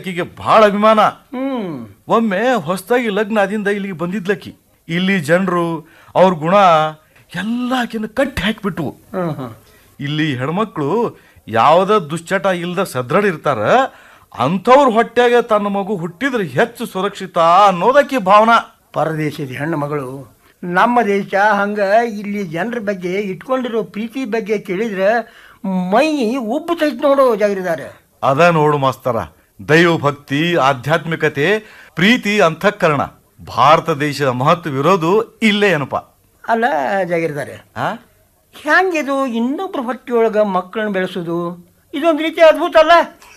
ಆಕಿಗೆ ಬಹಳ ಅಭಿಮಾನ ಹ್ಮ್ ಒಮ್ಮೆ ಹೊಸದಾಗಿ ಲಗ್ನ ಆದಿಂದ ಇಲ್ಲಿಗೆ ಬಂದಿದ್ಲಕ್ಕಿ ಇಲ್ಲಿ ಜನರು ಅವ್ರ ಗುಣ ಎಲ್ಲ ಆಕಿನ ಕಟ್ಟಿ ಹಾಕಿಬಿಟ್ವು ಹ್ಮ್ ಹ್ಮ್ ಇಲ್ಲಿ ಹೆಣ್ಮಕ್ಳು ಯಾವುದ ದುಶ್ಚಟ ಇಲ್ದ ಸದೃಢ ಇರ್ತಾರ ಅಂಥವ್ರ ಹೊಟ್ಯಾಗ ತನ್ನ ಮಗು ಹುಟ್ಟಿದ್ರೆ ಹೆಚ್ಚು ಸುರಕ್ಷಿತ ಅನ್ನೋದಕ್ಕೆ ಭಾವನಾ ಪರದೇಶದ ಹೆಣ್ಣು ಮಗಳು ನಮ್ಮ ದೇಶ ಹಂಗ ಇಲ್ಲಿ ಜನರ ಬಗ್ಗೆ ಇಟ್ಕೊಂಡಿರೋ ಪ್ರೀತಿ ಬಗ್ಗೆ ಕೇಳಿದ್ರೆ ಮೈ ಉಬ್ಬುತ್ತೈತ್ ನೋಡು ಜಾಗರಿದಾರೆ ಅದ ನೋಡು ಮಾಸ್ತರ ದೈವ ಭಕ್ತಿ ಆಧ್ಯಾತ್ಮಿಕತೆ ಪ್ರೀತಿ ಅಂತಃಕರಣ ಭಾರತ ದೇಶದ ಮಹತ್ವವಿರೋದು ಇಲ್ಲೇ ಏನಪ್ಪ ಅಲ್ಲ ಜಾಗರಿದಾರೆ ಆ ಹ್ಯಾಂಗಿದು ಇನ್ನೊಬ್ರ ಹೊಟ್ಟೆಯೊಳಗ ಮಕ್ಕಳನ್ನ ಬೆಳೆಸೋದು ಇದೊಂದು ರೀತಿ ಅದ್ಭುತ ಅಲ್ಲ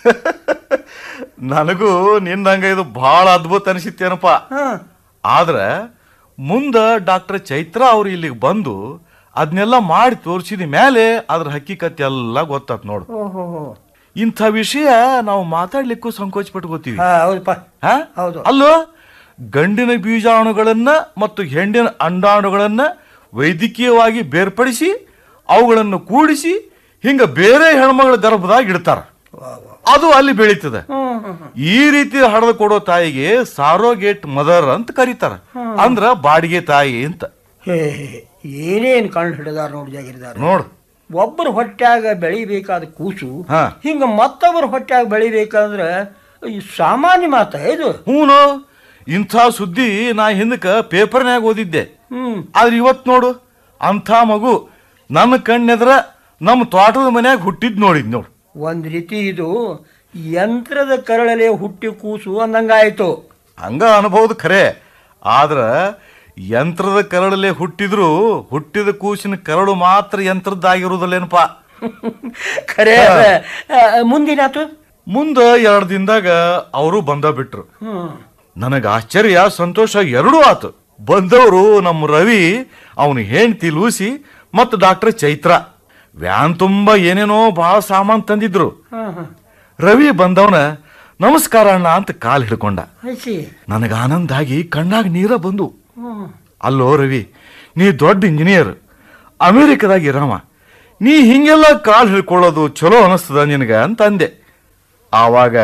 ನನಗೂ ನಿನ್ನಂಗ ಇದು ಬಹಳ ಅದ್ಭುತ ಅನಿಸಿತ್ತೇನಪ್ಪ ಹಾ ಆದ್ರೆ ಮುಂದ ಡಾಕ್ಟರ್ ಚೈತ್ರ ಅವ್ರು ಇಲ್ಲಿಗೆ ಬಂದು ಅದನ್ನೆಲ್ಲ ಮಾಡಿ ತೋರಿಸಿದ ಮೇಲೆ ಅದ್ರ ಹಕ್ಕಿಕತೆ ಎಲ್ಲ ಗೊತ್ತಾತ್ ನೋಡು ಓಹೋ ಇಂಥ ವಿಷಯ ನಾವು ಮಾತಾಡ್ಲಿಕ್ಕೂ ಸಂಕೋಚ ಪಟ್ಕೋತೀವಿ ಹಾ ಹೌದಪ್ಪ ಹಾ? ಹೌದು. ಅಲ್ಲೋ ಗಂಡಿನ ಬೀಜಾಣುಗಳನ್ನ ಮತ್ತು ಹೆಣ್ಣಿನ ಅಂಡಾಣುಗಳನ್ನ ವೈದ್ಯಕೀಯವಾಗಿ ಬೇರ್ಪಡಿಸಿ ಅವುಗಳನ್ನು ಕೂಡಿಸಿ ಹಿಂಗ ಬೇರೆ ಹೆಣ್ಮಗಳ ಗರ್ಭದಾಗ ಇಡ್ತಾರ ಅದು ಅಲ್ಲಿ ಬೆಳೀತದೆ ಹ್ಮ್ ಹ್ಮ್ ಹ್ಮ್. ಈ ರೀತಿ ಹಡದು ಕೊಡೋ ತಾಯಿಗೆ ಸಾರೋಗೇಟ್ ಮದರ್ ಅಂತ ಕರೀತಾರ ಅಂದ್ರ ಬಾಡಿಗೆ ತಾಯಿ ಅಂತ ಹೇ ಏನೇನು ಕಂಡು ಹಿಡಿದಾರ ನೋಡಿ ಜಾಗಿರಿದಾರೆ ನೋಡು ಒಬ್ಬರ ಹೊಟ್ಯಾಗ ಬೆಳಿಬೇಕಾದ ಕೂಸು ಹಾ. ಹಿಂಗ ಮತ್ತೊಬ್ಬರ ಹೊಟ್ಯಾಗ ಬೆಳಿಬೇಕಂದ್ರ ಈ ಸಾಮಾನ್ಯ ಮಾತ ಇದು ಹೂನು ಇಂಥ ಸುದ್ದಿ ನಾ ಹಿಂದಕ ಪೇಪರ್ನ್ಯಾಗ ಓದಿದ್ದೆ ಹ್ಮ್ ಆದ್ರೆ ಇವತ್ ನೋಡು ಅಂಥ ಮಗು ನನ್ನ ಕಣ್ಣೆದ್ರ ನಮ್ಮ ತೋಟದ ಮನ್ಯಾಗ ಹುಟ್ಟಿದ್ ನೋಡಿದ್ ನೋಡು ಒಂದ್ ರೀತಿ ಇದು ಯಂತ್ರದ ಕರಳಲೆ ಹುಟ್ಟಿ ಕೂಸು ಅಂದಂಗಾಯ್ತು ಹಂಗ ಅನುಭವದ ಖರೆ ಆದ್ರ ಯಂತ್ರದ ಕರಳಲೆ ಹುಟ್ಟಿದ್ರು ಹುಟ್ಟಿದ ಕೂಸಿನ ಕರಳು ಮಾತ್ರ ಯಂತ್ರದ್ದಾಗಿರುವುದಲ್ಲೇನಪ್ಪ ಖರೆ ಮುಂದಿನಾತು ಮುಂದ ಎರಡು ದಿನದಾಗ ಅವರು ಬಂದ ಬಿಟ್ರು ಹ್ಮ್ ನನಗೆ ಆಶ್ಚರ್ಯ ಸಂತೋಷ ಎರಡೂ ಆತು ಬಂದವರು ನಮ್ಮ ರವಿ ಅವನ ಹೆಂಡತಿ ಲೂಸಿ ಮತ್ತು ಡಾಕ್ಟರ್ ಚೈತ್ರ ವ್ಯಾನ್ ತುಂಬಾ ಏನೇನೋ ಬಹಳ ಸಾಮಾನ್ ತಂದಿದ್ರು ಹಾ ಹಾ ರವಿ ಬಂದವನ ನಮಸ್ಕಾರ ಅಣ್ಣ ಅಂತ ಕಾಲ್ ಹಿಡ್ಕೊಂಡ ಐಸಿ ನನಗೆ ಆನಂದ ಆಗಿ ಕಣ್ಣಾಗ ನೀರ ಬಂದು ಹ್ಮ್ ಅಲ್ಲೋ ರವಿ ನೀ ದೊಡ್ಡ ಇಂಜಿನಿಯರ್ ಅಮೆರಿಕದಾಗ ಇರವ ನೀ ಹಿಂಗೆಲ್ಲ ಕಾಲ್ ಹಿಡ್ಕೊಳ್ಳೋದು ಚಲೋ ಅನಿಸ್ತದ ನಿನಗ ಅಂತ ಅಂದೆ ಆವಾಗ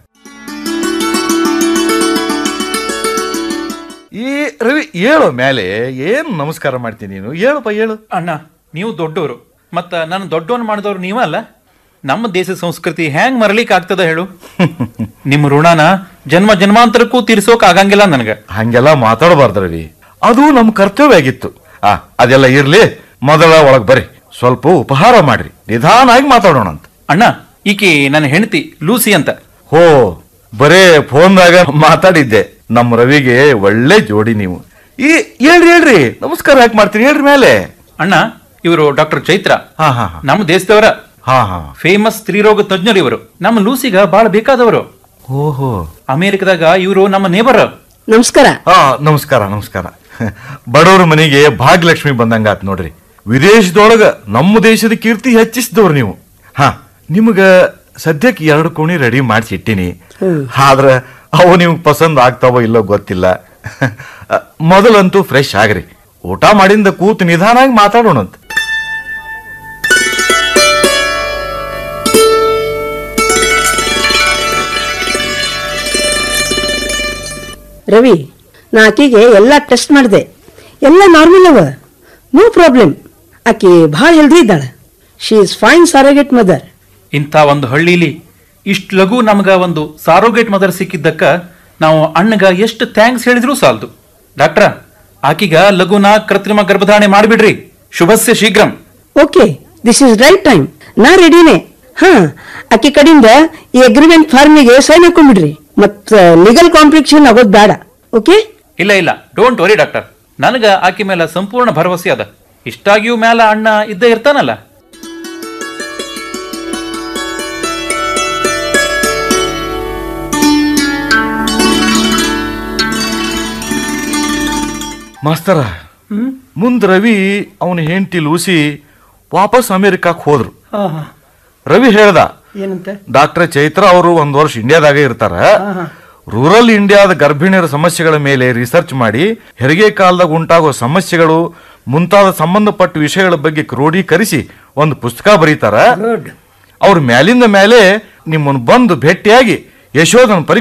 ಈ ರವಿ ಹೇಳು ಮೇಲೆ ಏನು ನಮಸ್ಕಾರ ಮಾಡ್ತೀನಿ ನೀನು ಹೇಳಪ್ಪ ಹೇಳು ಅಣ್ಣ ನೀವು ದೊಡ್ಡವರು ಮತ್ತ ನಾನು ದೊಡ್ಡವನ್ ಮಾಡಿದವ್ರು ನೀವ ಅಲ್ಲ ನಮ್ಮ ದೇಶದ ಸಂಸ್ಕೃತಿ ಹ್ಯಾಂಗ್ ಮರಲಿಕ್ಕೆ ಆಗ್ತದ ಹೇಳು ನಿಮ್ಮ ಋಣನ ಜನ್ಮ ಜನ್ಮಾಂತರಕ್ಕೂ ತೀರ್ಸೋಕ್ ಆಗಂಗಿಲ್ಲ ನನಗ ಹಂಗೆಲ್ಲ ಮಾತಾಡಬಾರ್ದು ರವಿ ಅದು ನಮ್ಮ ಕರ್ತವ್ಯ ಆಗಿತ್ತು ಆ ಅದೆಲ್ಲ ಇರ್ಲಿ ಮೊದಲ ಒಳಗ್ ಬರ್ರಿ ಸ್ವಲ್ಪ ಉಪಹಾರ ಮಾಡ್ರಿ ನಿಧಾನಾಗಿ ಮಾತಾಡೋಣ ಅಂತ ಅಣ್ಣ ಈಕಿ ನನ್ನ ಹೆಂಡತಿ ಲೂಸಿ ಅಂತ ಹೋ ಬರೇ ಫೋನ್ದಾಗ ಮಾತಾಡಿದ್ದೆ ನಮ್ಮ ರವಿಗೆ ಒಳ್ಳೆ ಜೋಡಿ ನೀವು ಈ ಹೇಳ್ರಿ ಹೇಳ್ರಿ ನಮಸ್ಕಾರ ಯಾಕೆ ಮಾಡ್ತೀರಿ ಹೇಳ್ರಿ ಮೇಲೆ ಅಣ್ಣ ಇವರು ಡಾಕ್ಟರ್ ಚೈತ್ರ ಹಾ ಹಾ ಹಾ ನಮ್ಮ ದೇಶದವರ ಹಾ ಹಾ ಫೇಮಸ್ ಸ್ತ್ರೀರೋಗ ತಜ್ಞರು ಇವರು ನಮ್ಮ ಲೂಸಿಗ ಬಹಳ ಬೇಕಾದವರು ಓಹೋ ಅಮೆರಿಕದಾಗ ಇವರು ನಮ್ಮ ನೇಬರ್ ನಮಸ್ಕಾರ ಹಾ ನಮಸ್ಕಾರ ನಮಸ್ಕಾರ ಬಡವ್ರ ಮನೆಗೆ ಭಾಗ್ಯಲಕ್ಷ್ಮಿ ಬಂದಂಗಾತ್ ನೋಡ್ರಿ ವಿದೇಶದೊಳಗ ನಮ್ಮ ದೇಶದ ಕೀರ್ತಿ ಹೆಚ್ಚಿಸಿದವ್ರು ನೀವು ಹಾ ನಿಮಗ ಸದ್ಯಕ್ಕೆ ಎರಡು ಕೋಣಿ ರೆಡಿ ಮಾಡಿಸಿ ಇಟ್ಟಿನಿ ಆದ್ರ ಅವು ನಿಮ್ಗೆ ಪಸಂದ್ ಆಗ್ತಾವೋ ಇಲ್ಲೋ ಗೊತ್ತಿಲ್ಲ ಮೊದಲಂತೂ ಫ್ರೆಶ್ ಆಗ್ರಿ ಊಟ ಮಾಡಿಂದ ಕೂತು ನಿಧಾನಾಗಿ ಮಾತಾಡೋಣಂತ ರವಿ ನಾ ಆಕಿಗೆ ಎಲ್ಲ ಟೆಸ್ಟ್ ಮಾಡಿದೆ ಎಲ್ಲ ನಾರ್ಮಲ್ ಅವ ನೋ ಪ್ರಾಬ್ಲಮ್ ಆಕಿ ಭಾಳ ಹೆಲ್ದಿ ಇದ್ದಾಳೆ she is fine surrogate mother ಇಂಥ ಒಂದು ಹಳ್ಳಿಲಿ ಇಷ್ಟು ಲಘು ನಮ್ಗ ಒಂದು ಸಾರೋಗೇಟ್ ಮದರ್ ಸಿಕ್ಕಿದ್ದಕ್ಕ ನಾವು ಅಣ್ಣಗ ಎಷ್ಟು ಥ್ಯಾಂಕ್ಸ್ ಹೇಳಿದ್ರು ಸಾಲದು ಡಾಕ್ಟ್ರ ಆಕಿಗ ಲಘುನ ಕೃತ್ರಿಮ ಗರ್ಭಧಾರಣೆ ಮಾಡಿಬಿಡ್ರಿ ಶುಭಸ್ಯ ಶೀಘ್ರಂ okay this is right time ನಾ ರೆಡಿನೇ ಹಾ ಆಕಿ ಕಡೆಯಿಂದ ಈ ಅಗ್ರಿಮೆಂಟ್ ಫಾರ್ಮಿಗೆ ಸೈನ್ ಹಾಕೊಂಡ್ಬಿಡ್ರಿ ಮತ್ತ ಲೀಗಲ್ ಕಾಂಪ್ಲಿಕೇಶನ್ ಆಗೋದು ಬೇಡ ಓಕೆ ಇಲ್ಲ ಇಲ್ಲ ಡೋಂಟ್ ವರಿ ಡಾಕ್ಟರ್ ನನಗ ಆಕಿ ಮೇಲೆ ಸಂಪೂರ್ಣ ಭರವಸೆ ಅದ ಇಷ್ಟಾಗಿಯೂ ಮೇಲ ಅಣ್ಣ ಇದ್ದೇ ಇರ್ತಾನಲ್ಲ ಮಾಸ್ತರ ಮುಂದ್ ರವಿ ಅವನ ಹೆಂಡತಿ ಲೂಸಿ ವಾಪಸ್ ಅಮೆರಿಕಕ್ಕೆ ಹೋದ್ರು ಹಾ ಹಾ ರವಿ ಹೇಳ್ದ ಏನಂತೆ ಡಾಕ್ಟರ್ ಚೈತ್ರ ಅವರು ಒಂದ್ ವರ್ಷ ಇಂಡಿಯಾದಾಗ ಇರ್ತಾರ ರೂರಲ್ ಇಂಡಿಯಾದ ಗರ್ಭಿಣಿಯರ ಸಮಸ್ಯೆಗಳ ಮೇಲೆ ರಿಸರ್ಚ್ ಮಾಡಿ ಹೆರಿಗೆ ಕಾಲದಾಗ ಉಂಟಾಗೋ ಸಮಸ್ಯೆಗಳು ಮುಂತಾದ ಸಂಬಂಧಪಟ್ಟ ವಿಷಯಗಳ ಬಗ್ಗೆ ಕ್ರೋಢೀಕರಿಸಿ ಒಂದು ಪುಸ್ತಕ ಬರೀತಾರ ಗುಡ್ ಅವ್ರ ಮ್ಯಾಲಿಂದ ಮೇಲೆ ನಿಮ್ಮನ್ನು ಬಂದು ಭೇಟಿಯಾಗಿ ಯಶೋಧನ ಪರೀಕ್ಷೆ